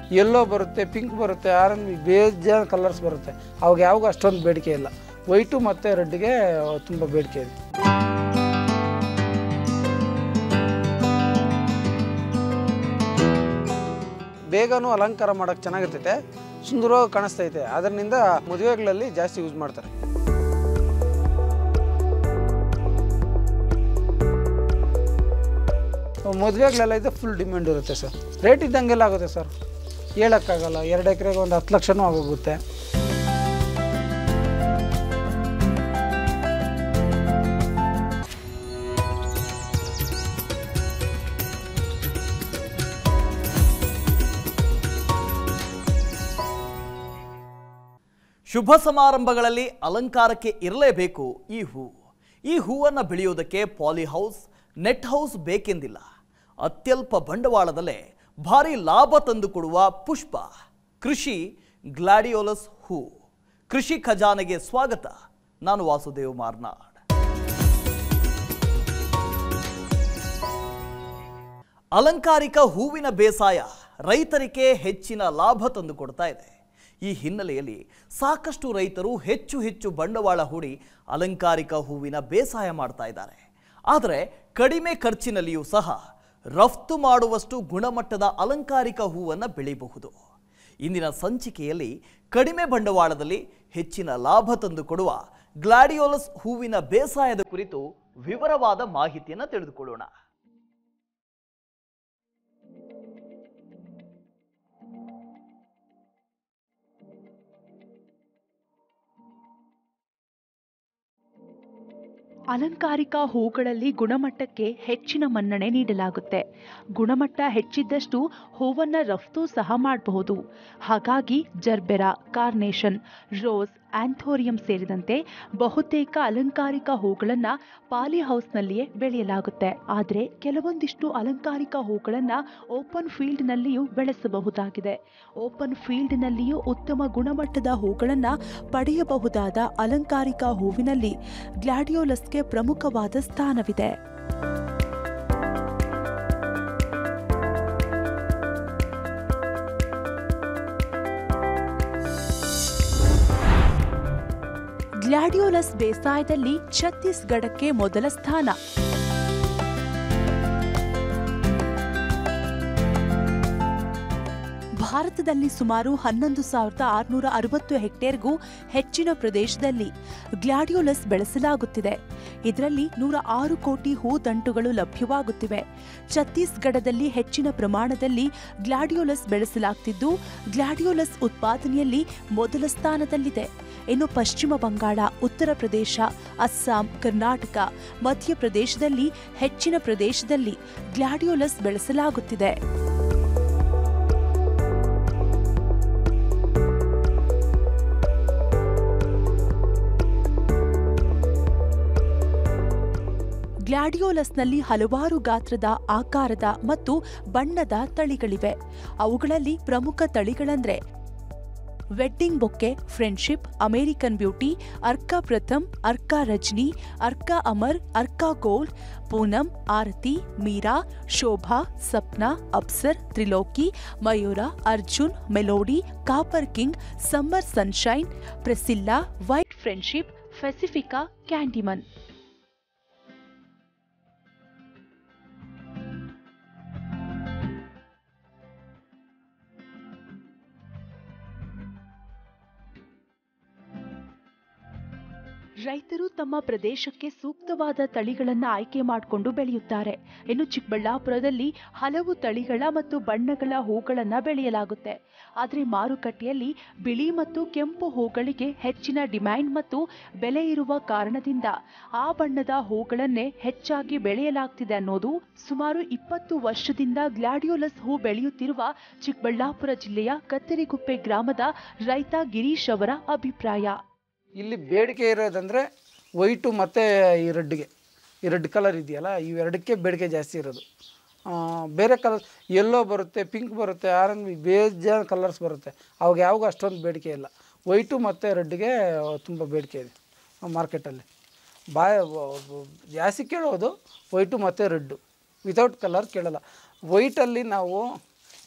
ಎಲ್ಲೋ ಬರುತ್ತೆ ಪಿಂಕ್ ಬರುತ್ತೆ ಆರೆಂಜ್ ಬೇಜಾನ್ ಕಲರ್ಸ್ ಬರುತ್ತೆ ಅವಾಗ ಯಾವಾಗ ಅಷ್ಟೊಂದು ಬೇಡಿಕೆ ಇಲ್ಲ ವೈಟು ಮತ್ತು ರೆಡ್ಗೆ ತುಂಬ ಬೇಡಿಕೆ ಇದೆ ಬೇಗನೂ ಅಲಂಕಾರ ಮಾಡೋಕ್ಕೆ ಚೆನ್ನಾಗಿರ್ತೈತೆ ಸುಂದರವಾಗಿ ಕಾಣಿಸ್ತೈತೆ ಅದರಿಂದ ಮದುವೆಗಳಲ್ಲಿ ಜಾಸ್ತಿ ಯೂಸ್ ಮಾಡ್ತಾರೆ ಮದುವೆಗಳೆಲ್ಲ ಇದೆ ಫುಲ್ ಡಿಮ್ಯಾಂಡ್ ಇರುತ್ತೆ ಸರ್ ರೇಟ್ ಇದ್ದಂಗೆಲ್ಲ ಆಗುತ್ತೆ ಸರ್ ಹೇಳೋಕ್ಕಾಗಲ್ಲ ಎರಡು ಎಕರೆಗೆ ಒಂದು ಹತ್ತು ಲಕ್ಷನೂ ಆಗೋಗುತ್ತೆ ಶುಭ ಸಮಾರಂಭಗಳಲ್ಲಿ ಅಲಂಕಾರಕ್ಕೆ ಇರಲೇಬೇಕು ಈ ಹೂ ಈ ಹೂವನ್ನು ಬೆಳೆಯುವುದಕ್ಕೆ ಪಾಲಿ ಹೌಸ್ ನೆಟ್ ಹೌಸ್ ಬೇಕೆಂದಿಲ್ಲ ಅತ್ಯಲ್ಪ ಬಂಡವಾಳದಲ್ಲೇ ಭಾರಿ ಲಾಭ ತಂದುಕೊಡುವ ಪುಷ್ಪ ಕೃಷಿ ಗ್ಲಾಡಿಯೋಲಸ್ ಹೂ ಕೃಷಿ ಖಜಾನೆಗೆ ಸ್ವಾಗತ ನಾನು ವಾಸುದೇವ್ ಮಾರ್ನಾಡ್ ಅಲಂಕಾರಿಕ ಹೂವಿನ ಬೇಸಾಯ ರೈತರಿಗೆ ಹೆಚ್ಚಿನ ಲಾಭ ತಂದುಕೊಡ್ತಾ ಇದೆ ಈ ಹಿನ್ನೆಲೆಯಲ್ಲಿ ಸಾಕಷ್ಟು ರೈತರು ಹೆಚ್ಚು ಹೆಚ್ಚು ಬಂಡವಾಳ ಹೂಡಿ ಅಲಂಕಾರಿಕ ಹೂವಿನ ಬೇಸಾಯ ಮಾಡ್ತಾ ಇದ್ದಾರೆ ಆದರೆ ಕಡಿಮೆ ಖರ್ಚಿನಲ್ಲಿಯೂ ಸಹ ರಫ್ತು ಮಾಡುವಷ್ಟು ಗುಣಮಟ್ಟದ ಅಲಂಕಾರಿಕ ಹೂವನ್ನು ಬೆಳೆಯಬಹುದು ಇಂದಿನ ಸಂಚಿಕೆಯಲ್ಲಿ ಕಡಿಮೆ ಬಂಡವಾಳದಲ್ಲಿ ಹೆಚ್ಚಿನ ಲಾಭ ತಂದುಕೊಡುವ ಗ್ಲಾಡಿಯೋಲಸ್ ಹೂವಿನ ಬೇಸಾಯದ ಕುರಿತು ವಿವರವಾದ ಮಾಹಿತಿಯನ್ನು ತಿಳಿದುಕೊಳ್ಳೋಣ ಅಲಂಕಾರಿಕ ಹೂಗಳಲ್ಲಿ ಗುಣಮಟ್ಟಕ್ಕೆ ಹೆಚ್ಚಿನ ಮನ್ನಣೆ ನೀಡಲಾಗುತ್ತೆ ಗುಣಮಟ್ಟ ಹೆಚ್ಚಿದ್ದಷ್ಟು ಹೂವನ್ನು ರಫ್ತು ಸಹ ಮಾಡಬಹುದು ಹಾಗಾಗಿ ಜರ್ಬೆರಾ ಕಾರ್ನೇಷನ್ ರೋಸ್ ಆಂಥೋರಿಯಂ ಸೇರಿದಂತೆ ಬಹುತೇಕ ಅಲಂಕಾರಿಕ ಹೂಗಳನ್ನು ಪಾಲಿ ಹೌಸ್ನಲ್ಲಿಯೇ ಬೆಳೆಯಲಾಗುತ್ತೆ ಆದರೆ ಕೆಲವೊಂದಿಷ್ಟು ಅಲಂಕಾರಿಕ ಹೂಗಳನ್ನು ಓಪನ್ ಫೀಲ್ಡ್ನಲ್ಲಿಯೂ ಬೆಳೆಸಬಹುದಾಗಿದೆ ಓಪನ್ ಫೀಲ್ಡ್ನಲ್ಲಿಯೂ ಉತ್ತಮ ಗುಣಮಟ್ಟದ ಹೂಗಳನ್ನು ಪಡೆಯಬಹುದಾದ ಅಲಂಕಾರಿಕ ಹೂವಿನಲ್ಲಿ ಗ್ಲಾಡಿಯೋಲಸ್ಗೆ ಪ್ರಮುಖವಾದ ಸ್ಥಾನವಿದೆ ಗ್ಲಾಡಿಯೋಲಸ್ ಬೇಸಾಯದಲ್ಲಿ ಛತ್ತೀಸ್ಗಢಕ್ಕೆ ಮೊದಲ ಸ್ಥಾನ ಭಾರತದಲ್ಲಿ ಸುಮಾರು ಹನ್ನೊಂದು ಸಾವಿರದ ಆರುನೂರ ಅರವತ್ತು ಹೆಕ್ಟೇರ್ಗೂ ಹೆಚ್ಚಿನ ಪ್ರದೇಶದಲ್ಲಿ ಗ್ಲಾಡಿಯೋಲಸ್ ಬೆಳೆಸಲಾಗುತ್ತಿದೆ ಇದರಲ್ಲಿ ನೂರ ಆರು ಕೋಟಿ ಹೂದಂಟುಗಳು ಲಭ್ಯವಾಗುತ್ತಿವೆ ಛತ್ತೀಸ್ಗಢದಲ್ಲಿ ಹೆಚ್ಚಿನ ಪ್ರಮಾಣದಲ್ಲಿ ಗ್ಲಾಡಿಯೋಲಸ್ ಬೆಳೆಸಲಾಗ್ತಿದ್ದು ಗ್ಲಾಡಿಯೋಲಸ್ ಉತ್ಪಾದನೆಯಲ್ಲಿ ಮೊದಲ ಸ್ಥಾನದಲ್ಲಿದೆ ಇನ್ನು ಪಶ್ಚಿಮ ಬಂಗಾಳ ಉತ್ತರ ಪ್ರದೇಶ ಅಸ್ಸಾಂ ಕರ್ನಾಟಕ ಮಧ್ಯಪ್ರದೇಶದಲ್ಲಿ ಹೆಚ್ಚಿನ ಪ್ರದೇಶದಲ್ಲಿ ಗ್ಲಾಡಿಯೋಲಸ್ ಬೆಳೆಸಲಾಗುತ್ತಿದೆ ಗ್ಲಾಡಿಯೋಲಸ್ನಲ್ಲಿ ಹಲವಾರು ಗಾತ್ರದ ಆಕಾರದ ಮತ್ತು ಬಣ್ಣದ ತಳಿಗಳಿವೆ ಅವುಗಳಲ್ಲಿ ಪ್ರಮುಖ ತಳಿಗಳಂದ್ರೆ wedding bouquet friendship American beauty Arka Pratham Arka Rajani Arka Amar Arka gold Poonam Aarti Meera Shobha Sapna Apsar Triloki Mayura Arjun melody copper king summer sunshine Priscilla white friendship Pacifica Candyman ರೈತರು ತಮ್ಮ ಪ್ರದೇಶಕ್ಕೆ ಸೂಕ್ತವಾದ ತಳಿಗಳನ್ನು ಆಯ್ಕೆ ಮಾಡಿಕೊಂಡು ಬೆಳೆಯುತ್ತಾರೆ ಇನ್ನು ಚಿಕ್ಕಬಳ್ಳಾಪುರದಲ್ಲಿ ಹಲವು ತಳಿಗಳ ಮತ್ತು ಬಣ್ಣಗಳ ಹೂಗಳನ್ನು ಬೆಳೆಯಲಾಗುತ್ತೆ ಆದರೆ ಮಾರುಕಟ್ಟೆಯಲ್ಲಿ ಬಿಳಿ ಮತ್ತು ಕೆಂಪು ಹೂಗಳಿಗೆ ಹೆಚ್ಚಿನ ಡಿಮ್ಯಾಂಡ್ ಮತ್ತು ಬೆಲೆ ಇರುವ ಕಾರಣದಿಂದ ಆ ಬಣ್ಣದ ಹೂಗಳನ್ನೇ ಹೆಚ್ಚಾಗಿ ಬೆಳೆಯಲಾಗ್ತಿದೆ ಅನ್ನೋದು ಸುಮಾರು ಇಪ್ಪತ್ತು ವರ್ಷದಿಂದ ಗ್ಲಾಡಿಯೋಲಸ್ ಹೂ ಬೆಳೆಯುತ್ತಿರುವ ಚಿಕ್ಕಬಳ್ಳಾಪುರ ಜಿಲ್ಲೆಯ ಕತ್ತರಿಗುಪ್ಪೆ ಗ್ರಾಮದ ರೈತ ಗಿರೀಶ್ ಅವರ ಅಭಿಪ್ರಾಯ ಇಲ್ಲಿ ಬೇಡಿಕೆ ಇರೋದಂದರೆ ವೈಟು ಮತ್ತು ಈ ರೆಡ್ಗೆ ಈ ರೆಡ್ ಕಲರ್ ಇದೆಯಲ್ಲ ಇವೆರಡಕ್ಕೆ ಬೇಡಿಕೆ ಜಾಸ್ತಿ ಇರೋದು ಆ, ಬೇರೆ ಕಲರ್ ಎಲ್ಲೋ ಬರುತ್ತೆ ಪಿಂಕ್ ಬರುತ್ತೆ ಆರೆಂಜ್ ಬೇಜಾನ್ ಕಲರ್ಸ್ ಬರುತ್ತೆ ಅವಾಗ ಯಾವಾಗ ಅಷ್ಟೊಂದು ಬೇಡಿಕೆ ಇಲ್ಲ ವೈಟು ಮತ್ತು ರೆಡ್ಗೆ ತುಂಬ ಬೇಡಿಕೆ ಇದೆ ಮಾರ್ಕೆಟಲ್ಲಿ ಬಾಯ ಜಾಸ್ತಿ ಕೇಳೋದು ವೈಟು ಮತ್ತು ರೆಡ್ಡು ವಿತೌಟ್ ಕಲರ್ ಕೇಳಲ್ಲ ವೈಟಲ್ಲಿ ನಾವು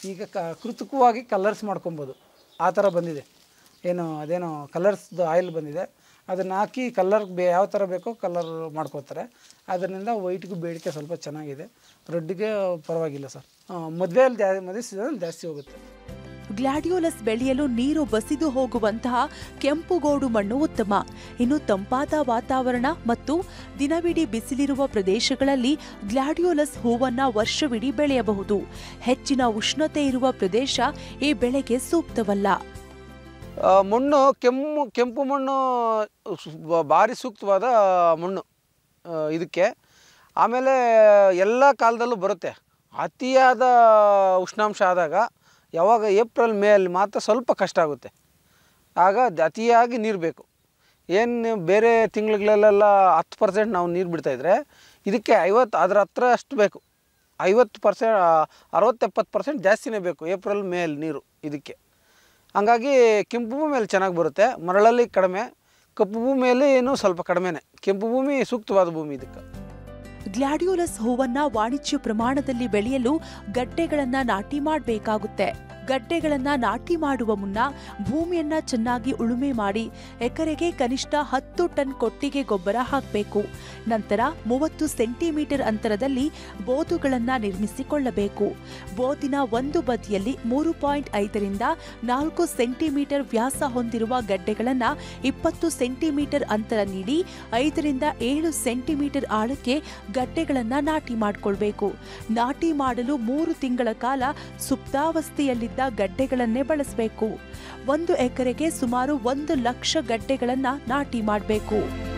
ಈಗ ಕ ಕೃತಕವಾಗಿ ಕಲರ್ಸ್ ಮಾಡ್ಕೊಬೋದು ಆ ಥರ ಬಂದಿದೆ ಏನು ಅದೇನೋ ಕಲರ್ಸ್ದು ಆಯಿಲ್ ಬಂದಿದೆ ಅದನ್ನು ಹಾಕಿ ಕಲರ್ ಬೇ ಯಾವ ಥರ ಬೇಕೋ ಕಲರ್ ಮಾಡ್ಕೋತಾರೆ ಅದರಿಂದ ವೈಟ್ಗೂ ಬೇಡಿಕೆ ಸ್ವಲ್ಪ ಚೆನ್ನಾಗಿದೆ ರೆಡ್ಗೆ ಪರವಾಗಿಲ್ಲ ಸರ್ ಮದುವೆಯಲ್ಲಿ ಜಾ ಮದುವೆ ಸೀಸನ್ ಜಾಸ್ತಿ ಹೋಗುತ್ತೆ ಗ್ಲಾಡಿಯೋಲಸ್ ಬೆಳೆಯಲು ನೀರು ಬಸಿದು ಹೋಗುವಂತಹ ಕೆಂಪುಗೋಡು ಮಣ್ಣು ಉತ್ತಮ ಇನ್ನು ತಂಪಾದ ವಾತಾವರಣ ಮತ್ತು ದಿನವಿಡೀ ಬಿಸಿಲಿರುವ ಪ್ರದೇಶಗಳಲ್ಲಿ ಗ್ಲಾಡಿಯೋಲಸ್ ಹೂವನ್ನ ವರ್ಷವಿಡೀ ಬೆಳೆಯಬಹುದು ಹೆಚ್ಚಿನ ಉಷ್ಣತೆ ಇರುವ ಪ್ರದೇಶ ಈ ಬೆಳೆಗೆ ಸೂಕ್ತವಲ್ಲ ಆ, ಮಣ್ಣು ಕೆಮ್ಮು ಕೆಂಪು ಮಣ್ಣು ಸು- ಬ- ಭಾರಿ ಸೂಕ್ತವಾದ ಮಣ್ಣು ಆ, ಇದಕ್ಕೆ ಆಮೇಲೆ ಎಲ್ಲ ಕಾಲದಲ್ಲೂ ಬರುತ್ತೆ ಅತಿಯಾದ ಉಷ್ಣಾಂಶ ಆದಾಗ ಯಾವಾಗ ಏಪ್ರಿಲ್ ಮೇಯಲ್ಲಿ ಮಾತ್ರ ಸ್ವಲ್ಪ ಕಷ್ಟ ಆಗುತ್ತೆ ಆಗ ದ- ಅತಿಯಾಗಿ ನೀರು ಬೇಕು ಏನು ಬೇರೆ ತಿಂಗಳುಗಳಲ್ಲೆಲ್ಲ ಹತ್ತು ಪರ್ಸೆಂಟ್ ನಾವು ನೀರು ಬಿಡ್ತಾಯಿದ್ರೆ ಇದಕ್ಕೆ ಐವತ್ತು ಅದರ ಹತ್ರ ಅಷ್ಟು ಬೇಕು ಐವತ್ತು ಪರ್ಸೆಂಟ್ ಅರವತ್ತೆಪ್ಪತ್ತು ಪರ್ಸೆಂಟ್ ಜಾಸ್ತಿನೇ ಬೇಕು ಏಪ್ರಿಲ್ ಮೇಲ್ ನೀರು ಇದಕ್ಕೆ ಹಂಗಾಗಿ ಕೆಂಪು ಭೂಮಿಯಲ್ಲಿ ಚೆನ್ನಾಗಿ ಬರುತ್ತೆ ಮರಳಲ್ಲಿ ಕಡಿಮೆ ಕಪ್ಪು ಭೂಮಿಯಲ್ಲಿ ಏನು ಸ್ವಲ್ಪ ಕಡಿಮೆನೇ ಕೆಂಪು ಭೂಮಿ ಸೂಕ್ತವಾದ ಭೂಮಿ ಇದಕ್ಕೆ ಗ್ಲಾಡಿಯೋಲಸ್ ಹೂವನ್ನ ವಾಣಿಜ್ಯ ಪ್ರಮಾಣದಲ್ಲಿ ಬೆಳೆಯಲು ಗಡ್ಡೆಗಳನ್ನ ನಾಟಿ ಮಾಡಬೇಕಾಗುತ್ತೆ ಗಡ್ಡೆಗಳನ್ನ ನಾಟಿ ಮಾಡುವ ಮುನ್ನ ಭೂಮಿಯನ್ನ ಚೆನ್ನಾಗಿ ಉಳುಮೆ ಮಾಡಿ ಎಕರೆಗೆ ಕನಿಷ್ಠ ಹತ್ತು ಟನ್ ಕೊಟ್ಟಿಗೆ ಗೊಬ್ಬರ ಹಾಕಬೇಕು ನಂತರ ಮೂವತ್ತು ಸೆಂಟಿಮೀಟರ್ ಅಂತರದಲ್ಲಿ ಬೋದುಗಳನ್ನ ನಿರ್ಮಿಸಿಕೊಳ್ಳಬೇಕು ಬೋದಿನ ಒಂದು ಬದಿಯಲ್ಲಿ ಮೂರು ಪಾಯಿಂಟ್ ಐದರಿಂದ ನಾಲ್ಕು ಸೆಂಟಿಮೀಟರ್ ವ್ಯಾಸ ಹೊಂದಿರುವ ಗಡ್ಡೆಗಳನ್ನ ಇಪ್ಪತ್ತು ಸೆಂಟಿಮೀಟರ್ ಅಂತರ ನೀಡಿ ಐದರಿಂದ ಏಳು ಸೆಂಟಿಮೀಟರ್ ಆಳಕ್ಕೆ ಗಡ್ಡೆಗಳನ್ನ ನಾಟಿ ಮಾಡಿಕೊಳ್ಬೇಕು ನಾಟಿ ಮಾಡಲು ಮೂರು ತಿಂಗಳ ಕಾಲ ಸುಪ್ತಾವಸ್ಥೆಯಲ್ಲಿದ್ದ ಗಡ್ಡೆಗಳನ್ನೇ ಬಳಸಬೇಕು ಒಂದು ಎಕರೆಗೆ ಸುಮಾರು ಒಂದು ಲಕ್ಷ ಗಡ್ಡೆಗಳನ್ನ ನಾಟಿ ಮಾಡಬೇಕು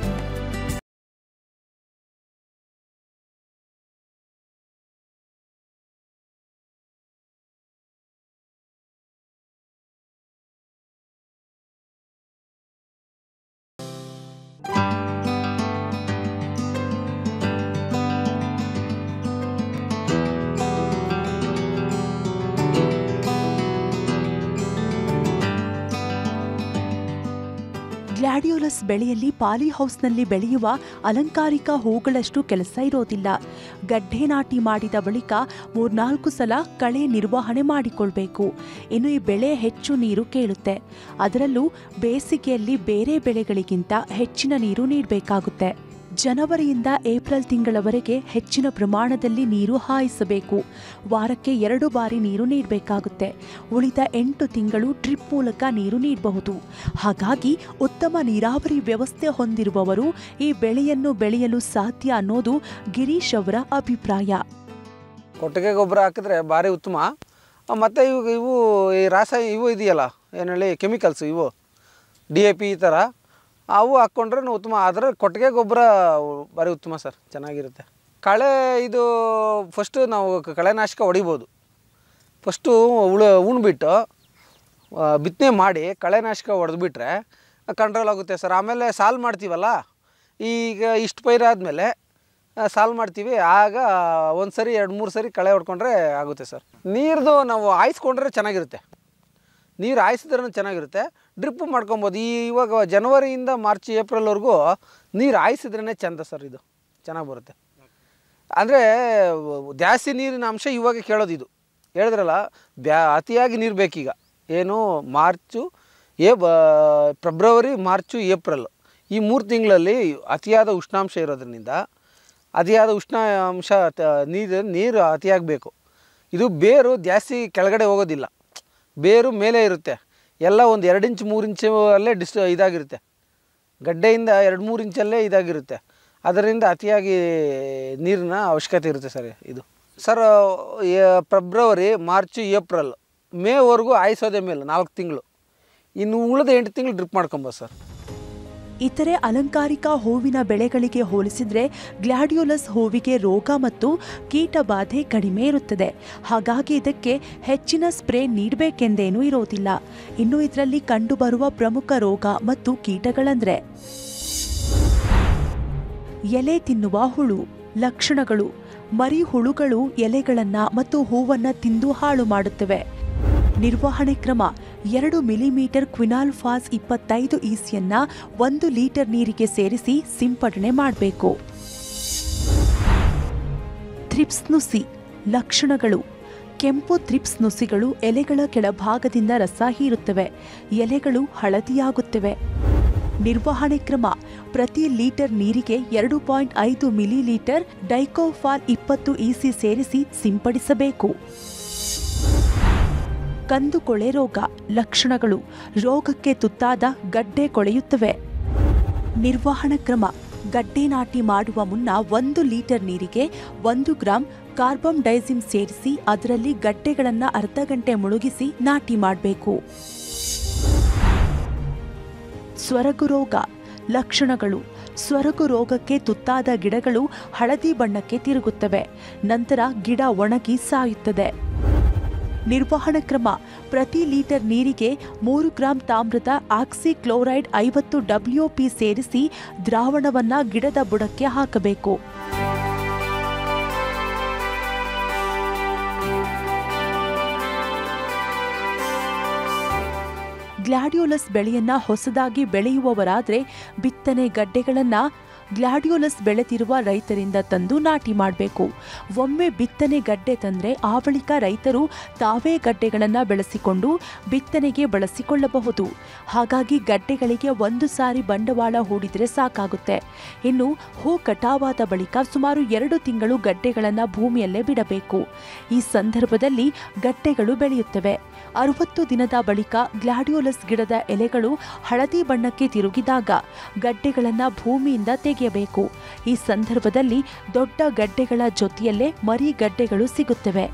ಗ್ಲಾಡಿಯೋಲಸ್ ಬೆಳೆಯಲ್ಲಿ ಪಾಲಿಹೌಸ್ನಲ್ಲಿ ಬೆಳೆಯುವ ಅಲಂಕಾರಿಕ ಹೂಗಳಷ್ಟು ಕೆಲಸ ಇರೋದಿಲ್ಲ ಗಡ್ಡೆ ನಾಟಿ ಮಾಡಿದ ಬಳಿಕ ಮೂರ್ನಾಲ್ಕು ಸಲ ಕಳೆ ನಿರ್ವಹಣೆ ಮಾಡಿಕೊಳ್ಬೇಕು ಇನ್ನು ಈ ಬೆಳೆ ಹೆಚ್ಚು ನೀರು ಕೇಳುತ್ತೆ ಅದರಲ್ಲೂ ಬೇಸಿಗೆಯಲ್ಲಿ ಬೇರೆ ಬೆಳೆಗಳಿಗಿಂತ ಹೆಚ್ಚಿನ ನೀರು ನೀಡಬೇಕಾಗುತ್ತೆ ಜನವರಿಯಿಂದ ಏಪ್ರಿಲ್ ತಿಂಗಳವರೆಗೆ ಹೆಚ್ಚಿನ ಪ್ರಮಾಣದಲ್ಲಿ ನೀರು ಹಾಯಿಸಬೇಕು ವಾರಕ್ಕೆ ಎರಡು ಬಾರಿ ನೀರು ನೀಡಬೇಕಾಗುತ್ತೆ ಉಳಿದ ಎಂಟು ತಿಂಗಳು ಡ್ರಿಪ್ ಮೂಲಕ ನೀರು ನೀಡಬಹುದು ಹಾಗಾಗಿ ಉತ್ತಮ ನೀರಾವರಿ ವ್ಯವಸ್ಥೆ ಹೊಂದಿರುವವರು ಈ ಬೆಳೆಯನ್ನು ಬೆಳೆಯಲು ಸಾಧ್ಯ ಅನ್ನೋದು ಗಿರೀಶ್ ಅವರ ಅಭಿಪ್ರಾಯ ಕೊಟ್ಟಿಗೆ ಗೊಬ್ಬರ ಹಾಕಿದ್ರೆ ಭಾರಿ ಉತ್ತಮ ಮತ್ತು ಇವು ಇವು ಈ ರಾಸ ಇವು ಇದೆಯಲ್ಲ ಏನು ಹೇಳಿ ಕೆಮಿಕಲ್ಸ್ ಇವು ಡಿ ಎ ಪಿ ಈ ಥರ ಅವು ಹಾಕ್ಕೊಂಡ್ರೆ ಉತ್ತಮ ಆದರೆ ಕೊಟ್ಟಿಗೆ ಗೊಬ್ಬರ ಭಾರಿ ಉತ್ತಮ ಸರ್ ಚೆನ್ನಾಗಿರುತ್ತೆ ಕಳೆ ಇದು ಫಸ್ಟು ನಾವು ಕ- ಕಳೆನಾಶಕ ಹೊಡಿಬೋದು ಫಸ್ಟು ಉಳ ಉಣ್ಬಿಟ್ಟು ಬಿತ್ತನೆ ಮಾಡಿ ಕಳೆನಾಶಕ ಹೊಡೆದ್ಬಿಟ್ರೆ ಕಂಟ್ರೋಲ್ ಆಗುತ್ತೆ ಸರ್ ಆಮೇಲೆ ಸಾಲ್ ಮಾಡ್ತೀವಲ್ಲ ಈಗ ಇಷ್ಟು ಪೈರಾದಮೇಲೆ ಸಾಲ್ ಮಾಡ್ತೀವಿ ಆಗ ಒಂದು ಸರಿ ಎರಡು ಮೂರು ಸರಿ ಕಳೆ ಹೊಡ್ಕೊಂಡ್ರೆ ಆಗುತ್ತೆ ಸರ್ ನೀರ್ದು ನಾವು ಆಯಿಸ್ಕೊಂಡ್ರೆ ಚೆನ್ನಾಗಿರುತ್ತೆ ನೀರು ಹಾಯಿಸಿದ್ರೂ ಚೆನ್ನಾಗಿರುತ್ತೆ ಡ್ರಿಪ್ ಮಾಡ್ಕೊಬೋದು ಈ ಇವಾಗ ಜನವರಿಯಿಂದ ಮಾರ್ಚ್ ಏಪ್ರಿಲ್ವರೆಗೂ ನೀರು ಹಾಯಿಸಿದ್ರೇ ಚೆಂದ ಸರ್ ಇದು ಚೆನ್ನಾಗಿ ಬರುತ್ತೆ ಅಂದರೆ ಜಾಸ್ತಿ ನೀರಿನ ಅಂಶ ಇವಾಗ ಕೇಳೋದು ಇದು ಹೇಳಿದ್ರಲ್ಲ ಬ್ಯಾ ಅತಿಯಾಗಿ ನೀರು ಬೇಕೀಗ ಏನು ಮಾರ್ಚು ಏ ಬ ಫೆಬ್ರವರಿ ಮಾರ್ಚು ಏಪ್ರಿಲ್ ಈ ಮೂರು ತಿಂಗಳಲ್ಲಿ ಅತಿಯಾದ ಉಷ್ಣಾಂಶ ಇರೋದ್ರಿಂದ ಅತಿಯಾದ ಉಷ್ಣಾಂಶ ತ- ನೀರು ನೀರು ಅತಿಯಾಗಬೇಕು ಇದು ಬೇರು ಜಾಸ್ತಿ ಕೆಳಗಡೆ ಹೋಗೋದಿಲ್ಲ ಬೇರು ಮೇಲೆ ಇರುತ್ತೆ ಎಲ್ಲ ಒಂದು ಎರಡು ಇಂಚ್ ಮೂರು ಇಂಚು ಅಲ್ಲೇ ಡಿಸ್ ಇದಾಗಿರುತ್ತೆ ಗಡ್ಡೆಯಿಂದ ಎರಡು ಮೂರು ಇಂಚಲ್ಲೇ ಇದಾಗಿರುತ್ತೆ ಅದರಿಂದ ಅತಿಯಾಗಿ ನೀರಿನ ಅವಶ್ಯಕತೆ ಇರುತ್ತೆ ಸರ್ ಇದು ಸರ್ ಏ- ಫೆಬ್ರವರಿ ಮಾರ್ಚು ಏಪ್ರಿಲ್ ಮೇವರೆಗೂ ಆಯಿಸೋದೇ ಮೇಲೆ ನಾಲ್ಕು ತಿಂಗಳು ಇನ್ನು ಉಳಿದ ಎಂಟು ತಿಂಗಳು ಡ್ರಿಪ್ ಮಾಡ್ಕೊಬೋದು ಸರ್ ಇತರೆ ಅಲಂಕಾರಿಕ ಹೂವಿನ ಬೆಳೆಗಳಿಗೆ ಹೋಲಿಸಿದ್ರೆ ಗ್ಲಾಡಿಯೋಲಸ್ ಹೂವಿಗೆ ರೋಗ ಮತ್ತು ಕೀಟ ಬಾಧೆ ಕಡಿಮೆ ಇರುತ್ತದೆ ಹಾಗಾಗಿ ಇದಕ್ಕೆ ಹೆಚ್ಚಿನ ಸ್ಪ್ರೇ ನೀಡಬೇಕೆಂದೇನೂ ಇರೋದಿಲ್ಲ ಇನ್ನು ಇದರಲ್ಲಿ ಕಂಡುಬರುವ ಪ್ರಮುಖ ರೋಗ ಮತ್ತು ಕೀಟಗಳಂದ್ರೆ ಎಲೆ ತಿನ್ನುವ ಹುಳು ಲಕ್ಷಣಗಳು ಮರಿ ಹುಳುಗಳು ಎಲೆಗಳನ್ನ ಮತ್ತು ಹೂವನ್ನ ತಿಂದು ಹಾಳು ಮಾಡುತ್ತವೆ ನಿರ್ವಹಣೆ ಕ್ರಮ ಎರಡು ಮಿಲಿಮೀಟರ್ ಕ್ವಿನಾಲ್ ಫಾಸ್ ಇಪ್ಪತ್ತೈದು ಈಸಿಯನ್ನ ಒಂದು ಲೀಟರ್ ನೀರಿಗೆ ಸೇರಿಸಿ ಸಿಂಪಡಣೆ ಮಾಡಬೇಕು ಥ್ರಿಪ್ಸ್ ನುಸಿ ಲಕ್ಷಣಗಳು ಕೆಂಪು ಥ್ರಿಪ್ಸ್ ನುಸಿಗಳು ಎಲೆಗಳ ಕೆಳಭಾಗದಿಂದ ರಸ ಹೀರುತ್ತವೆ ಎಲೆಗಳು ಹಳದಿಯಾಗುತ್ತವೆ ನಿರ್ವಹಣೆ ಕ್ರಮ ಪ್ರತಿ ಲೀಟರ್ ನೀರಿಗೆ ಎರಡು ಪಾಯಿಂಟ್ ಐದು ಮಿಲಿ ಲೀಟರ್ ಡೈಕೋಫಾಲ್ ಇಪ್ಪತ್ತು ಇಸಿ ಸೇರಿಸಿ ಸಿಂಪಡಿಸಬೇಕು ಕಂದು ಕೊಳೆ ರೋಗ ಲಕ್ಷಣಗಳು ರೋಗಕ್ಕೆ ತುತ್ತಾದ ಗಡ್ಡೆ ಕೊಳೆಯುತ್ತವೆ ನಿರ್ವಹಣಾ ಕ್ರಮ ಗಡ್ಡೆ ನಾಟಿ ಮಾಡುವ ಮುನ್ನ ಒಂದು ಲೀಟರ್ ನೀರಿಗೆ ಒಂದು ಗ್ರಾಂ ಕಾರ್ಬಮ್ ಡೈಸಿಮ್ ಸೇರಿಸಿ ಅದರಲ್ಲಿ ಗಡ್ಡೆಗಳನ್ನು ಅರ್ಧ ಗಂಟೆ ಮುಳುಗಿಸಿ ನಾಟಿ ಮಾಡಬೇಕು ಸ್ವರಗು ರೋಗ ಲಕ್ಷಣಗಳು ಸ್ವರಗು ರೋಗಕ್ಕೆ ತುತ್ತಾದ ಗಿಡಗಳು ಹಳದಿ ಬಣ್ಣಕ್ಕೆ ತಿರುಗುತ್ತವೆ ನಂತರ ಗಿಡ ಒಣಗಿ ಸಾಯುತ್ತದೆ ನಿರ್ವಹಣಾ ಕ್ರಮ ಪ್ರತಿ ಲೀಟರ್ ನೀರಿಗೆ ಮೂರು ಗ್ರಾಂ ತಾಮ್ರದ ಆಕ್ಸಿಕ್ಲೋರೈಡ್ ಐವತ್ತು ಡಬ್ಲ್ಯೂಪಿ ಸೇರಿಸಿ ದ್ರಾವಣವನ್ನ ಗಿಡದ ಬುಡಕ್ಕೆ ಹಾಕಬೇಕು ಗ್ಲಾಡಿಯೋಲಸ್ ಬೆಳೆಯನ್ನ ಹೊಸದಾಗಿ ಬೆಳೆಯುವವರಾದ್ರೆ ಬಿತ್ತನೆ ಗಡ್ಡೆಗಳನ್ನ ಗ್ಲಾಡಿಯೋಲಸ್ ಬೆಳೆದಿರುವ ರೈತರಿಂದ ತಂದು ನಾಟಿ ಮಾಡಬೇಕು ಒಮ್ಮೆ ಬಿತ್ತನೆ ಗಡ್ಡೆ ತಂದ್ರೆ ಆ ಬಳಿಕ ರೈತರು ತಾವೇ ಗಡ್ಡೆಗಳನ್ನು ಬೆಳೆಸಿಕೊಂಡು ಬಿತ್ತನೆಗೆ ಬಳಸಿಕೊಳ್ಳಬಹುದು ಹಾಗಾಗಿ ಗಡ್ಡೆಗಳಿಗೆ ಒಂದು ಸಾರಿ ಬಂಡವಾಳ ಹೂಡಿದ್ರೆ ಸಾಕಾಗುತ್ತೆ ಇನ್ನು ಹೂ ಕಟಾವಾದ ಬಳಿಕ ಸುಮಾರು ಎರಡು ತಿಂಗಳು ಗಡ್ಡೆಗಳನ್ನು ಭೂಮಿಯಲ್ಲೇ ಬಿಡಬೇಕು ಈ ಸಂದರ್ಭದಲ್ಲಿ ಗಡ್ಡೆಗಳು ಬೆಳೆಯುತ್ತವೆ ಅರವತ್ತು ದಿನದ ಬಳಿಕ ಗ್ಲಾಡಿಯೋಲಸ್ ಗಿಡದ ಎಲೆಗಳು ಹಳದಿ ಬಣ್ಣಕ್ಕೆ ತಿರುಗಿದಾಗ ಗಡ್ಡೆಗಳನ್ನು ಭೂಮಿಯಿಂದ ತೆಗೆಯಬೇಕು ಈ ಸಂದರ್ಭದಲ್ಲಿ ದೊಡ್ಡ ಗಡ್ಡೆಗಳ ಜೊತೆಯಲ್ಲೇ ಮರಿ ಗಡ್ಡೆಗಳು ಸಿಗುತ್ತವೆ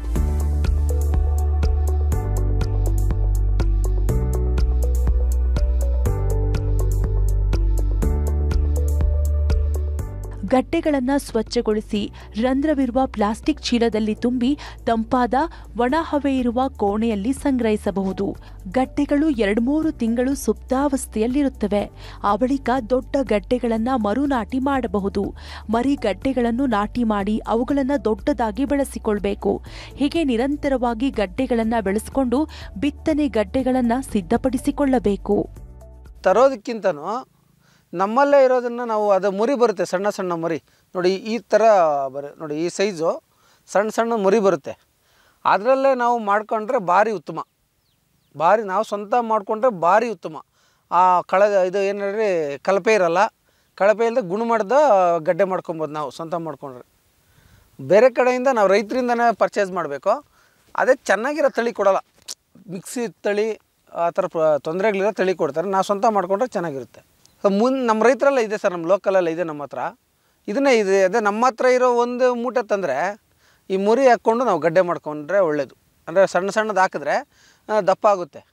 ಗಡ್ಡೆಗಳನ್ನು ಸ್ವಚ್ಛಗೊಳಿಸಿ ರಂಧ್ರವಿರುವ ಪ್ಲಾಸ್ಟಿಕ್ ಚೀಲದಲ್ಲಿ ತುಂಬಿ ತಂಪಾದ ಒಣ ಹವೆ ಇರುವ ಕೋಣೆಯಲ್ಲಿ ಸಂಗ್ರಹಿಸಬಹುದು ಗಡ್ಡೆಗಳು ಎರಡ್ಮೂರು ತಿಂಗಳು ಸುಪ್ತಾವಸ್ಥೆಯಲ್ಲಿರುತ್ತವೆ ಆ ಬಳಿಕ ದೊಡ್ಡ ಗಡ್ಡೆಗಳನ್ನು ಮರುನಾಟಿ ಮಾಡಬಹುದು ಮರಿ ಗಡ್ಡೆಗಳನ್ನು ನಾಟಿ ಮಾಡಿ ಅವುಗಳನ್ನು ದೊಡ್ಡದಾಗಿ ಬೆಳೆಸಿಕೊಳ್ಬೇಕು ಹೀಗೆ ನಿರಂತರವಾಗಿ ಗಡ್ಡೆಗಳನ್ನು ಬೆಳೆಸಿಕೊಂಡು ಬಿತ್ತನೆ ಗಡ್ಡೆಗಳನ್ನು ಸಿದ್ಧಪಡಿಸಿಕೊಳ್ಳಬೇಕು ತರೋದಕ್ಕಿಂತನೂ ನಮ್ಮಲ್ಲೇ ಇರೋದನ್ನು ನಾವು ಅದು ಮುರಿ ಬರುತ್ತೆ ಸಣ್ಣ ಸಣ್ಣ ಮರಿ ನೋಡಿ ಈ ಥರ ಬರ ನೋಡಿ ಈ ಸೈಜು ಸಣ್ಣ ಸಣ್ಣ ಮರಿ ಬರುತ್ತೆ ಅದರಲ್ಲೇ ನಾವು ಮಾಡ್ಕೊಂಡ್ರೆ ಭಾರಿ ಉತ್ತಮ ಭಾರಿ ನಾವು ಸ್ವಂತ ಮಾಡಿಕೊಂಡ್ರೆ ಭಾರಿ ಉತ್ತಮ ಆ ಕಳೆ ಇದು ಏನು ಹೇಳ್ರಿ ಕಲಪೆ ಇರಲ್ಲ ಕಳಪೆ ಇಲ್ಲದೆ ಗುಣಮಟ್ಟದ ಗಡ್ಡೆ ಮಾಡ್ಕೊಬೋದು ನಾವು ಸ್ವಂತ ಮಾಡ್ಕೊಂಡ್ರೆ ಬೇರೆ ಕಡೆಯಿಂದ ನಾವು ರೈತರಿಂದನೇ ಪರ್ಚೇಸ್ ಮಾಡಬೇಕು ಅದೇ ಚೆನ್ನಾಗಿರೋ ತಳಿ ಕೊಡಲ್ಲ ಮಿಕ್ಸಿ ತಳಿ ಆ ಥರ ಪ್ರ ತೊಂದರೆಗಳಿರೋ ತಳಿ ಕೊಡ್ತಾರೆ ನಾವು ಸ್ವಂತ ಮಾಡಿಕೊಂಡ್ರೆ ಚೆನ್ನಾಗಿರುತ್ತೆ ಮುಂದೆ ನಮ್ಮ ರೈತರೆಲ್ಲ ಇದೆ ಸರ್ ನಮ್ಮ ಲೋಕಲೆಲ್ಲ ಇದೆ ನಮ್ಮ ಹತ್ರ ಇದನ್ನೇ ಇದೆ ಅದೇ ನಮ್ಮ ಹತ್ರ ಇರೋ ಒಂದು ಮೂಟೆ ತಂದರೆ ಈ ಮುರಿ ಹಾಕ್ಕೊಂಡು ನಾವು ಗಡ್ಡೆ ಮಾಡ್ಕೊಂಡ್ರೆ ಒಳ್ಳೆಯದು ಅಂದರೆ ಸಣ್ಣ ಸಣ್ಣದು ಹಾಕಿದ್ರೆ ಆ, ದಪ್ಪ ಆಗುತ್ತೆ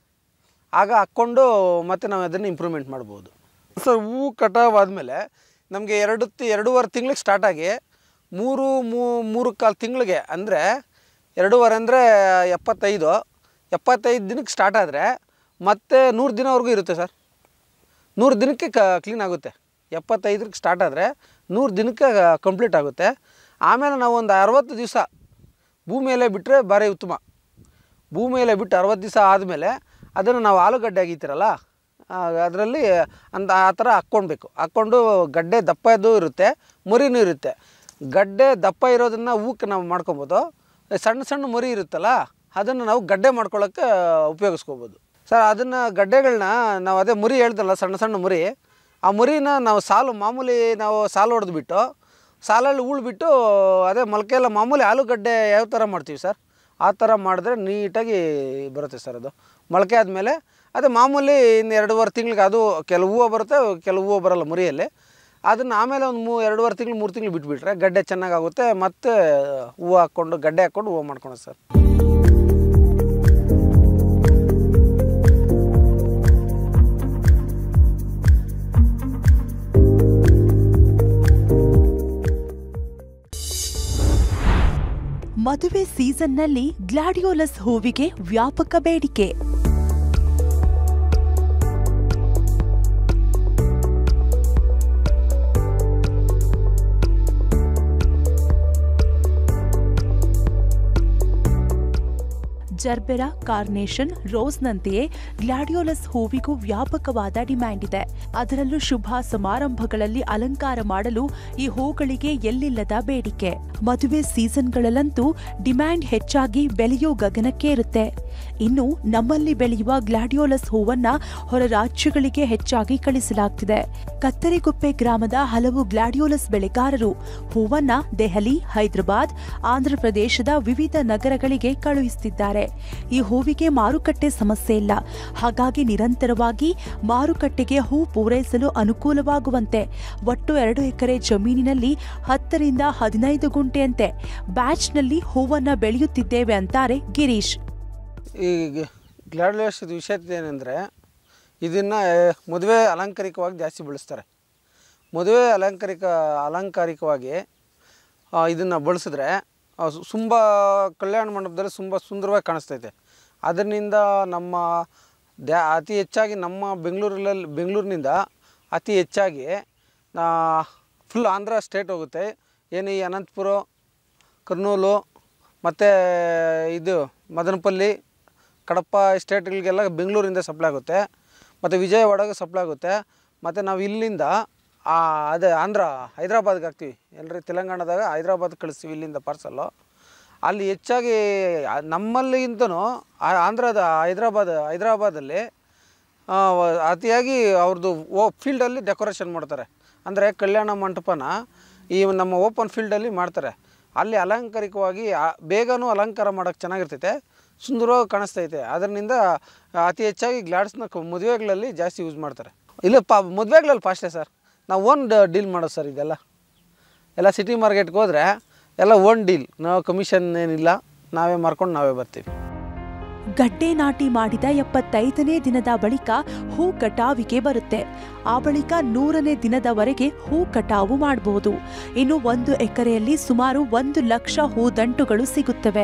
ಆಗ ಹಾಕ್ಕೊಂಡು ಮತ್ತೆ ನಾವು ಅದನ್ನು ಇಂಪ್ರೂವ್ಮೆಂಟ್ ಮಾಡ್ಬೋದು ಸರ್ ಹೂವು ಕಟಾವ್ ಆದಮೇಲೆ ನಮಗೆ ಎರಡು ತಿ ಎರಡೂವರೆ ತಿಂಗ್ಳಿಗೆ ಸ್ಟಾರ್ಟ್ ಆಗಿ ಮೂರು ಮೂ- ಮೂರು ಕಾಲು ತಿಂಗಳಿಗೆ ಅಂದರೆ ಎರಡೂವರೆ ಅಂದರೆ ಎಪ್ಪತ್ತೈದು ಎಪ್ಪತ್ತೈದು ದಿನಕ್ಕೆ ಸ್ಟಾರ್ಟ್ ಆದರೆ ಮತ್ತೆ ನೂರು ದಿನವರೆಗೂ ಇರುತ್ತೆ ಸರ್ ನೂರು ದಿನಕ್ಕೆ ಕ ಕ್ಲೀನ್ ಆಗುತ್ತೆ ಎಪ್ಪತ್ತೈದಕ್ಕೆ ಸ್ಟಾರ್ಟ್ ಆದರೆ ನೂರು ದಿನಕ್ಕೆ ಕಂಪ್ಲೀಟ್ ಆಗುತ್ತೆ ಆಮೇಲೆ ನಾವು ಒಂದು ಅರವತ್ತು ದಿವಸ ಭೂಮಿಯಲ್ಲೇ ಬಿಟ್ಟರೆ ಭಾರಿ ಉತ್ತಮ ಭೂಮಿಯಲ್ಲೇ ಬಿಟ್ಟು ಅರವತ್ತು ದಿವಸ ಆದಮೇಲೆ ಅದನ್ನು ನಾವು ಆಲೂಗಡ್ಡೆ ಆಗೀತಿರಲ್ಲ ಅದರಲ್ಲಿ ಅಂತ ಆ ಥರ ಹಾಕ್ಕೊಳ್ಬೇಕು ಹಾಕ್ಕೊಂಡು ಗಡ್ಡೆ ದಪ್ಪದ್ದು ಇರುತ್ತೆ ಮರಿನೂ ಇರುತ್ತೆ ಗಡ್ಡೆ ದಪ್ಪ ಇರೋದನ್ನು ಹೂಕ್ಕೆ ನಾವು ಮಾಡ್ಕೊಬೋದು ಸಣ್ಣ ಸಣ್ಣ ಮರಿ ಇರುತ್ತಲ್ಲ ಅದನ್ನು ನಾವು ಗಡ್ಡೆ ಮಾಡ್ಕೊಳ್ಳೋಕ್ಕೆ ಉಪಯೋಗಿಸ್ಕೋಬೋದು ಸರ್ ಅದನ್ನು ಗಡ್ಡೆಗಳನ್ನ ನಾವು ಅದೇ ಮುರಿ ಹೇಳ್ದಲ್ಲ ಸಣ್ಣ ಸಣ್ಣ ಮುರಿ ಆ ಮುರಿನ ನಾವು ಸಾಲು ಮಾಮೂಲಿ ನಾವು ಸಾಲು ಹೊಡೆದ್ಬಿಟ್ಟು ಸಾಲಲ್ಲಿ ಉಳ್ಬಿಟ್ಟು ಅದೇ ಮೊಳಕೆ ಎಲ್ಲ ಮಾಮೂಲಿ ಆಲೂಗಡ್ಡೆ ಯಾವ ಥರ ಮಾಡ್ತೀವಿ ಸರ್ ಆ ಥರ ಮಾಡಿದ್ರೆ ನೀಟಾಗಿ ಬರುತ್ತೆ ಸರ್ ಅದು ಮೊಳಕೆ ಆದಮೇಲೆ ಅದೇ ಮಾಮೂಲಿ ಇನ್ನು ಎರಡೂವರೆ ತಿಂಗ್ಳಿಗೆ ಅದು ಕೆಲವು ಹೂವು ಬರುತ್ತೆ ಕೆಲವು ಹೂವು ಬರೋಲ್ಲ ಮುರಿಯಲ್ಲಿ ಅದನ್ನು ಆಮೇಲೆ ಒಂದು ಮೂ ಎರಡೂವರೆ ತಿಂಗಳು ಮೂರು ತಿಂಗಳು ಬಿಟ್ಬಿಟ್ರೆ ಗಡ್ಡೆ ಚೆನ್ನಾಗಾಗುತ್ತೆ ಮತ್ತು ಹೂವು ಹಾಕ್ಕೊಂಡು ಗಡ್ಡೆ ಹಾಕ್ಕೊಂಡು ಹೂವು ಮಾಡ್ಕೊಳೋದು ಸರ್ ಮದುವೆ ಸೀಸನ್ನಲ್ಲಿ ಗ್ಲಾಡಿಯೋಲಸ್ ಹೂವಿಗೆ ವ್ಯಾಪಕ ಬೇಡಿಕೆ ಜರ್ಬೆರಾ ಕಾರ್ನೇಷನ್ ರೋಸ್ನಂತೆಯೇ ಗ್ಲಾಡಿಯೋಲಸ್ ಹೂವಿಗೂ ವ್ಯಾಪಕವಾದ ಡಿಮ್ಯಾಂಡ್ ಇದೆ ಅದರಲ್ಲೂ ಶುಭ ಸಮಾರಂಭಗಳಲ್ಲಿ ಅಲಂಕಾರ ಮಾಡಲು ಈ ಹೂಗಳಿಗೆ ಎಲ್ಲಿಲ್ಲದ ಬೇಡಿಕೆ ಮದುವೆ ಸೀಸನ್ಗಳಲ್ಲಂತೂ ಡಿಮ್ಯಾಂಡ್ ಹೆಚ್ಚಾಗಿ ಬೆಲೆಯೂ ಗಗನಕ್ಕೇರುತ್ತೆ ಇನ್ನು ನಮ್ಮಲ್ಲಿ ಬೆಳೆಯುವ ಗ್ಲಾಡಿಯೋಲಸ್ ಹೂವನ್ನ ಹೊರ ರಾಜ್ಯಗಳಿಗೆ ಹೆಚ್ಚಾಗಿ ಕಳಿಸಲಾಗ್ತಿದೆ ಕತ್ತರಿಗುಪ್ಪೆ ಗ್ರಾಮದ ಹಲವು ಗ್ಲಾಡಿಯೋಲಸ್ ಬೆಳೆಗಾರರು ಹೂವನ್ನ ದೆಹಲಿ ಹೈದರಾಬಾದ್ ಆಂಧ್ರಪ್ರದೇಶದ ವಿವಿಧ ನಗರಗಳಿಗೆ ಕಳುಹಿಸುತ್ತಿದ್ದಾರೆ ಈ ಹೂವಿಗೆ ಮಾರುಕಟ್ಟೆ ಸಮಸ್ಯೆ ಇಲ್ಲ ಹಾಗಾಗಿ ನಿರಂತರವಾಗಿ ಮಾರುಕಟ್ಟೆಗೆ ಹೂ ಪೂರೈಸಲು ಅನುಕೂಲವಾಗುವಂತೆ ಒಟ್ಟು ಎರಡು ಎಕರೆ ಜಮೀನಿನಲ್ಲಿ ಹತ್ತರಿಂದ ಹದಿನೈದು ಗುಂಟೆಯಂತೆ ಬ್ಯಾಚ್ನಲ್ಲಿ ಹೂವನ್ನ ಬೆಳೆಯುತ್ತಿದ್ದೇವೆ ಅಂತಾರೆ ಗಿರೀಶ್ ಈ ಗ್ಲಾಡ್ಲೇಸ್ ವಿಷಯದ ಏನಂದರೆ ಇದನ್ನು ಮದುವೆ ಅಲಂಕಾರಿಕವಾಗಿ ಜಾಸ್ತಿ ಬಳಸ್ತಾರೆ ಮದುವೆ ಅಲಂಕಾರಿಕ ಅಲಂಕಾರಿಕವಾಗಿ ಇದನ್ನು ಬಳಸಿದ್ರೆ ತುಂಬ ಕಲ್ಯಾಣ ಮಂಟಪದಲ್ಲಿ ತುಂಬ ಸುಂದರವಾಗಿ ಕಾಣಿಸ್ತೈತೆ ಅದರಿಂದ ನಮ್ಮ ದ್ಯಾ ಅತಿ ಹೆಚ್ಚಾಗಿ ನಮ್ಮ ಬೆಂಗಳೂರಲ್ಲಿ ಬೆಂಗಳೂರಿನಿಂದ ಅತಿ ಹೆಚ್ಚಾಗಿ ಫುಲ್ ಆಂಧ್ರ ಸ್ಟೇಟ್ ಹೋಗುತ್ತೆ ಏನು ಈ ಅನಂತಪುರ ಕರ್ನೂಲು ಮತ್ತು ಇದು ಮದನಪಲ್ಲಿ ಕಡಪ ಸ್ಟೇಟ್ಗಳಿಗೆಲ್ಲ ಬೆಂಗಳೂರಿಂದ ಸಪ್ಲೈ ಆಗುತ್ತೆ ಮತ್ತು ವಿಜಯವಾಡಗೆ ಸಪ್ಲೈ ಆಗುತ್ತೆ ಮತ್ತು ನಾವು ಇಲ್ಲಿಂದ ಆ, ಅದೇ ಆಂಧ್ರ ಹೈದ್ರಾಬಾದ್ಗೆ ಹಾಕ್ತೀವಿ ಎಲ್ಲರಿ ತೆಲಂಗಾಣದಾಗ ಹೈದ್ರಾಬಾದ್ ಕಳಿಸ್ತೀವಿ ಇಲ್ಲಿಂದ ಪಾರ್ಸಲ್ಲು ಅಲ್ಲಿ ಹೆಚ್ಚಾಗಿ ಆ- ನಮ್ಮಲ್ಲಿಂತನೂ ಆ- ಆಂಧ್ರದ ಹೈದ್ರಾಬಾದ್ ಹೈದ್ರಾಬಾದಲ್ಲಿ ಆ, ವ- ಅತಿಯಾಗಿ ಅವ್ರದ್ದು ಓ ಫೀಲ್ಡಲ್ಲಿ ಡೆಕೋರೇಷನ್ ಮಾಡ್ತಾರೆ ಅಂದರೆ ಕಲ್ಯಾಣ ಮಂಟಪನ ಈ ನಮ್ಮ ಓಪನ್ ಫೀಲ್ಡಲ್ಲಿ ಮಾಡ್ತಾರೆ ಅಲ್ಲಿ ಅಲಂಕಾರಿಕವಾಗಿ ಆ- ಬೇಗನೂ ಅಲಂಕಾರ ಮಾಡೋಕ್ಕೆ ಚೆನ್ನಾಗಿರ್ತೈತೆ ಸುಂದರವಾಗಿ ಕಾಣಿಸ್ತೈತೆ ಅದರಿಂದ ಅತಿ ಹೆಚ್ಚಾಗಿ ಗ್ಲಾಡ್ಸ್ನ ಕ- ಮದುವೆಗಳಲ್ಲಿ ಜಾಸ್ತಿ ಯೂಸ್ ಮಾಡ್ತಾರೆ ಇಲ್ಲ ಪಾ ಮದುವೆಗಳಲ್ಲಿ ಫಾಸ್ಟೇ ಸರ್ ನಾವು ಓನ್ ಡೀಲ್ ಮಾಡೋದು ಸರ್ ಇದೆಲ್ಲ ಎಲ್ಲ ಸಿಟಿ ಮಾರ್ಕೆಟ್ಗೆ ಹೋದರೆ ಎಲ್ಲ ಓನ್ ಡೀಲ್ ನಾವು ಕಮಿಷನ್ ಏನಿಲ್ಲ ನಾವೇ ಮಾರ್ಕೊಂಡು ನಾವೇ ಬರ್ತೀವಿ ಗಡ್ಡೆ ನಾಟಿ ಮಾಡಿದ ಎಪ್ಪತ್ತೈದನೇ ದಿನದ ಬಳಿಕ ಹೂ ಕಟಾವಿಗೆ ಬರುತ್ತೆ ಆ ಬಳಿಕ ನೂರನೇ ದಿನದವರೆಗೆ ಹೂ ಕಟಾವು ಮಾಡಬಹುದು ಇನ್ನು ಒಂದು ಎಕರೆಯಲ್ಲಿ ಸುಮಾರು ಒಂದು ಲಕ್ಷ ಹೂದಂಟುಗಳು ಸಿಗುತ್ತವೆ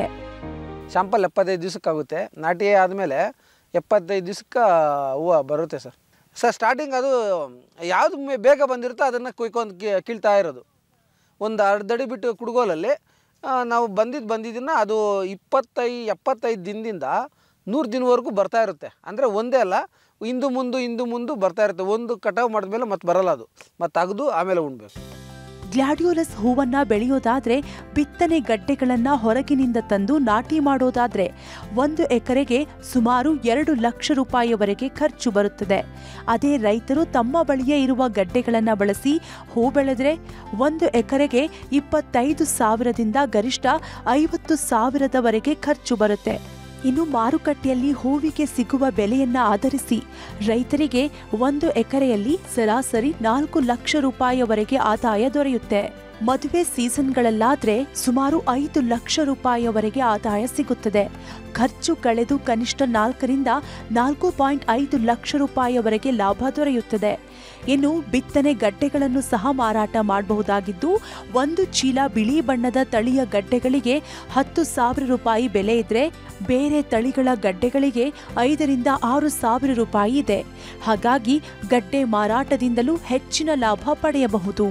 ಶಾಂಪಲ್ ಎಪ್ಪತ್ತೈದು ದಿವ್ಸಕ್ಕಾಗುತ್ತೆ ನಾಟಿ ಆದಮೇಲೆ ಎಪ್ಪತ್ತೈದು ದಿವ್ಸಕ್ಕೆ ಹೂವು ಬರುತ್ತೆ ಸರ್ ಸರ್ ಸ್ಟಾರ್ಟಿಂಗ್ ಅದು ಯಾವುದು ಮೇ- ಬೇಗ ಬಂದಿರುತ್ತೋ ಅದನ್ನು ಕುಯ್ಕೊಂಡು ಕಿ- ಕೀಳ್ತಾ ಇರೋದು ಒಂದು ಅರ್ಧ ಅಡಿ ಬಿಟ್ಟು ಕುಡ್ಗೋಲಲ್ಲಿ ಆ, ನಾವು ಬಂದಿದ್ದು ಬಂದಿದ್ದನ್ನು ಅದು ಇಪ್ಪತ್ತೈ ಎಪ್ಪತ್ತೈದು ದಿನದಿಂದ ನೂರು ದಿನವರೆಗೂ ಬರ್ತಾ ಇರುತ್ತೆ ಅಂದರೆ ಒಂದೇ ಅಲ್ಲ ಹಿಂದು ಮುಂದು ಹಿಂದು ಮುಂದು ಬರ್ತಾ ಇರುತ್ತೆ ಒಂದು ಕಟಾವು ಮಾಡಿದ್ಮೇಲೆ ಮತ್ತೆ ಬರಲ್ಲ ಅದು ಮತ್ತೆ ತೆಗೆದು ಆಮೇಲೆ ಉಣ್ಬೇಕು ಗ್ಲಾಡಿಯೋಲಸ್ ಹೂವನ್ನ ಬೆಳೆಯೋದಾದ್ರೆ ಬಿತ್ತನೆ ಗಡ್ಡೆಗಳನ್ನ ಹೊರಗಿನಿಂದ ತಂದು ನಾಟಿ ಮಾಡೋದಾದ್ರೆ ಒಂದು ಎಕರೆಗೆ ಸುಮಾರು ಎರಡು ಲಕ್ಷ ರೂಪಾಯಿವರೆಗೆ ಖರ್ಚು ಬರುತ್ತದೆ ಅದೇ ರೈತರು ತಮ್ಮ ಬಳಿಯೇ ಇರುವ ಗಡ್ಡೆಗಳನ್ನ ಬಳಸಿ ಹೂ ಬೆಳೆದ್ರೆ ಒಂದು ಎಕರೆಗೆ ಇಪ್ಪತ್ತೈದು ಸಾವಿರದಿಂದ ಗರಿಷ್ಠ ಐವತ್ತು ಸಾವಿರದವರೆಗೆ ಖರ್ಚು ಬರುತ್ತೆ ಇನ್ನು ಮಾರುಕಟ್ಟೆಯಲ್ಲಿ ಹೂವಿಗೆ ಸಿಗುವ ಬೆಲೆಯನ್ನ ಆಧರಿಸಿ ರೈತರಿಗೆ ಒಂದು ಎಕರೆಯಲ್ಲಿ ಸರಾಸರಿ ನಾಲ್ಕು ಲಕ್ಷ ರೂಪಾಯಿವರೆಗೆ ಆದಾಯ ದೊರೆಯುತ್ತೆ ಮದುವೆ ಸೀಸನ್ಗಳಲ್ಲಾದ್ರೆ ಸುಮಾರು ಐದು ಲಕ್ಷ ರೂಪಾಯಿವರೆಗೆ ಆದಾಯ ಸಿಗುತ್ತದೆ ಖರ್ಚು ಕಳೆದು ಕನಿಷ್ಠ ನಾಲ್ಕರಿಂದ ನಾಲ್ಕು ಪಾಯಿಂಟ್ ಐದು ಲಕ್ಷ ರೂಪಾಯಿವರೆಗೆ ಲಾಭ ದೊರೆಯುತ್ತದೆ ಇನ್ನು ಬಿತ್ತನೆ ಗಡ್ಡೆಗಳನ್ನು ಸಹ ಮಾರಾಟ ಮಾಡಬಹುದಾಗಿದ್ದು ಒಂದು ಚೀಲ ಬಿಳಿ ಬಣ್ಣದ ತಳಿಯ ಗಡ್ಡೆಗಳಿಗೆ ಹತ್ತು ಸಾವಿರ ರೂಪಾಯಿ ಬೆಲೆ ಇದ್ರೆ ಬೇರೆ ತಳಿಗಳ ಗಡ್ಡೆಗಳಿಗೆ ಐದರಿಂದ ಆರು ಸಾವಿರ ರೂಪಾಯಿ ಇದೆ ಹಾಗಾಗಿ ಗಡ್ಡೆ ಮಾರಾಟದಿಂದಲೂ ಹೆಚ್ಚಿನ ಲಾಭ ಪಡೆಯಬಹುದು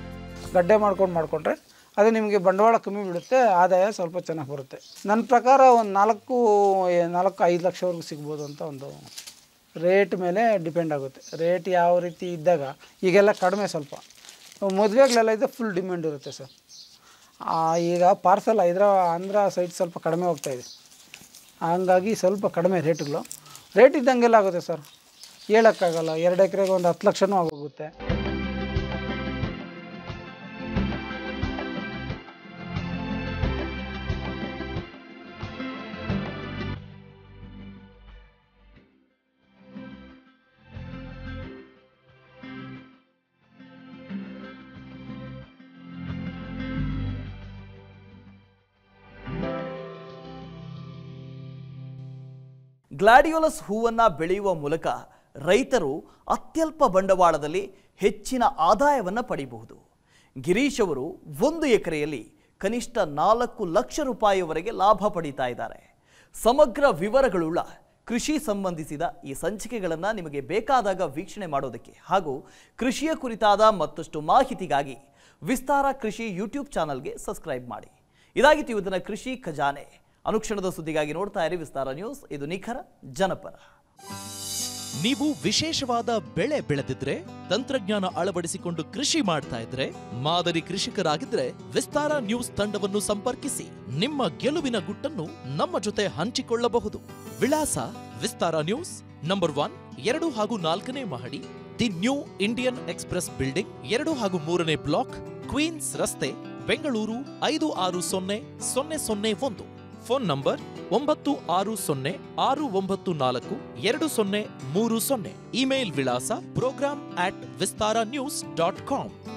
ಗಡ್ಡೆ ಮಾಡ್ಕೊಂಡು ಮಾಡಿಕೊಂಡ್ರೆ ಅದು ನಿಮಗೆ ಬಂಡವಾಳ ಕಮ್ಮಿ ಬೀಳುತ್ತೆ ಆದಾಯ ಸ್ವಲ್ಪ ಚೆನ್ನಾಗಿ ಬರುತ್ತೆ ನನ್ನ ಪ್ರಕಾರ ಒಂದು ನಾಲ್ಕು ಏ- ನಾಲ್ಕು ಐದು ಲಕ್ಷವರೆಗೂ ಸಿಗ್ಬೋದು ಅಂತ ಒಂದು ರೇಟ್ ಮೇಲೆ ಡಿಪೆಂಡ್ ಆಗುತ್ತೆ ರೇಟ್ ಯಾವ ರೀತಿ ಇದ್ದಾಗ ಈಗೆಲ್ಲ ಕಡಿಮೆ ಸ್ವಲ್ಪ ಮದುವೆಗಳೆಲ್ಲ ಇದೆ ಫುಲ್ ಡಿಮ್ಯಾಂಡ್ ಇರುತ್ತೆ ಸರ್ ಆ, ಈಗ ಪಾರ್ಸಲ್ ಹೈದ್ರಾ ಆಂಧ್ರ ಸೈಡ್ ಸ್ವಲ್ಪ ಕಡಿಮೆ ಹೋಗ್ತಾ ಇದೆ ಹಂಗಾಗಿ ಸ್ವಲ್ಪ ಕಡಿಮೆ ರೇಟ್ಗಳು ರೇಟ್ ಇದ್ದಂಗೆಲ್ಲ ಆಗುತ್ತೆ ಸರ್ ಹೇಳೋಕ್ಕಾಗಲ್ಲ ಎರಡು ಎಕರೆಗೆ ಒಂದು ಹತ್ತು ಲಕ್ಷನೂ ಆಗೋಗುತ್ತೆ ಗ್ಲಾಡಿಯೋಲಸ್ ಹೂವನ್ನ ಬೆಳೆಯುವ ಮೂಲಕ ರೈತರು ಅತ್ಯಲ್ಪ ಬಂಡವಾಳದಲ್ಲಿ ಹೆಚ್ಚಿನ ಆದಾಯವನ್ನು ಪಡೆಯಬಹುದು ಗಿರೀಶ್ ಅವರು ಒಂದು ಎಕರೆಯಲ್ಲಿ ಕನಿಷ್ಠ ನಾಲ್ಕು ಲಕ್ಷ ರೂಪಾಯಿವರೆಗೆ ಲಾಭ ಪಡೀತಾ ಇದ್ದಾರೆ ಸಮಗ್ರ ವಿವರಗಳುಳ್ಳ ಕೃಷಿ ಸಂಬಂಧಿಸಿದ ಈ ಸಂಚಿಕೆಗಳನ್ನು ನಿಮಗೆ ಬೇಕಾದಾಗ ವೀಕ್ಷಣೆ ಮಾಡೋದಕ್ಕೆ ಹಾಗೂ ಕೃಷಿಯ ಕುರಿತಾದ ಮತ್ತಷ್ಟು ಮಾಹಿತಿಗಾಗಿ ವಿಸ್ತಾರ ಕೃಷಿ ಯೂಟ್ಯೂಬ್ ಚಾನಲ್ಗೆ ಸಬ್ಸ್ಕ್ರೈಬ್ ಮಾಡಿ ಇದಾಗಿತ್ತು ಇವತ್ತಿನ ಕೃಷಿ ಖಜಾನೆ ಅನುಕ್ಷಣದ ಸುದ್ದಿಗಾಗಿ ನೋಡ್ತಾ ಇರಿ ವಿಸ್ತಾರ ನ್ಯೂಸ್ ಇದು ನಿಖರ ಜನಪರ ನೀವು ವಿಶೇಷವಾದ ಬೆಳೆ ಬೆಳೆದಿದ್ರೆ ತಂತ್ರಜ್ಞಾನ ಅಳವಡಿಸಿಕೊಂಡು ಕೃಷಿ ಮಾಡ್ತಾ ಇದ್ರೆ ಮಾದರಿ ಕೃಷಿಕರಾಗಿದ್ರೆ ವಿಸ್ತಾರ ನ್ಯೂಸ್ ತಂಡವನ್ನು ಸಂಪರ್ಕಿಸಿ ನಿಮ್ಮ ಗೆಲುವಿನ ಗುಟ್ಟನ್ನು ನಮ್ಮ ಜೊತೆ ಹಂಚಿಕೊಳ್ಳಬಹುದು ವಿಳಾಸ ವಿಸ್ತಾರ ನ್ಯೂಸ್ ನಂಬರ್ ಒನ್ ಎರಡು ಹಾಗೂ ನಾಲ್ಕನೇ ಮಹಡಿ the new Indian express building ಎರಡು ಹಾಗೂ ಮೂರನೇ ಬ್ಲಾಕ್ ಕ್ವೀನ್ಸ್ ರಸ್ತೆ ಬೆಂಗಳೂರು ಐದು ಆರು ಸೊನ್ನೆ ಸೊನ್ನೆ ಸೊನ್ನೆ ಒಂದು ಫೋನ್ ನಂಬರ್ ಒಂಬತ್ತು ಆರು ಸೊನ್ನೆ ಆರು ಒಂಬತ್ತು ನಾಲ್ಕು ಎರಡು ಸೊನ್ನೆ ಮೂರು ಸೊನ್ನೆ ಇಮೇಲ್ ವಿಳಾಸ program at Vistara news dot com